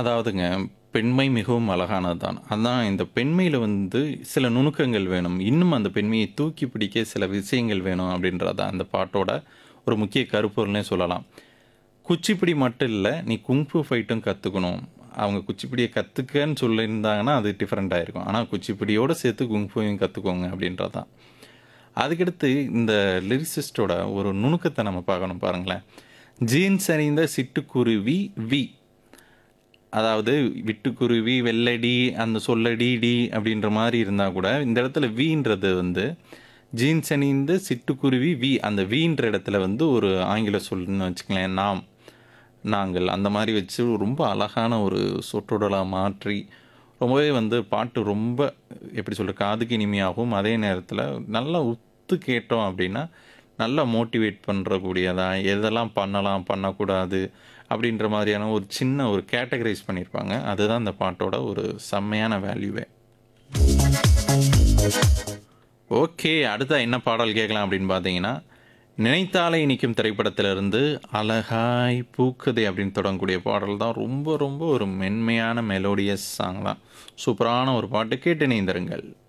அதாவதுங்க, பெண்மை மிகவும் அழகானது தான். அதான் இந்த பெண்மையில வந்து சில நுணுக்கங்கள் வேணும். இன்னும் அந்த பெண்மையை தூக்கி பிடிக்க சில விஷயங்கள் வேணும் அப்படின்றது தான் அந்த பாட்டோட ஒரு முக்கிய கருப்பொருள்னே சொல்லலாம். குச்சிப்புடி மட்டும் இல்ல, நீ குங்ஃபூ ஃபைட்டும் கத்துக்கணும். அவங்க குச்சிப்புடிய கத்துக்கன்னு சொல்லியிருந்தாங்கன்னா, அது டிஃபரெண்ட் ஆயிருக்கும். ஆனா குச்சிப்புடியோட சேர்த்து குங்ஃபூவையும் கத்துக்கோங்க அப்படின்றது தான். அதுக்கடுத்து இந்த லிரிசிஸ்ட்டோட ஒரு நுணுக்கத்த நம்ம பார்க்கணும் பாருங்களேன். ஜீன்ஸ் அணிந்த சிட்டுக்குருவி வி. அதாவது விட்டுக்குருவி, வெள்ளடி, அந்த சொல்லடி, டி அப்படின்ற மாரி இருந்தா கூட, இந்த இடத்துல வின்றது வந்து ஜீன்ஸ் அணிந்த சிட்டுக்குருவி வி. அந்த வின்ற இடத்துல வந்து ஒரு ஆங்கில சொல்லுன்னு வச்சுக்கங்களேன். நாம், நாங்கள் அந்த மாரி வச்சு ரொம்ப அழகான ஒரு சொற்றொடரா மாற்றி, ரொம்பவே வந்து பாட்டு ரொம்ப எப்படி சொல்றது? காதுக்கு இனிமையாகவும், அதே நேரத்தில நல்லா உத்து கேட்டோம் அப்படின்னா, நல்லா மோட்டிவேட் பண்றக்கூடியதா, எதெல்லாம் பண்ணலாம், பண்ணக்கூடாது அப்படின்ற மாரியான ஒரு சின்ன ஒரு கேட்டகரைஸ் பண்ணியிருப்பாங்க. அதுதான் இந்த பாட்டோட ஒரு செம்மையான வேல்யூவே. ஓகே. அடுத்தா என்ன பாடல் கேட்கலாம் அப்படின்னு பார்த்தீங்கன்னா, நினைத்தாலே இனிக்கும் திரைப்படத்திலிருந்து அழகாய் பூக்குதே அப்படின்னு தொடங்கக்கூடிய பாடல் தான் ரொம்ப ரொம்ப ஒரு மென்மையான மெலோடியஸ் சாங் தான். சூப்பரான ஒரு பாட்டு கேட்டு இணைந்திருங்கள்.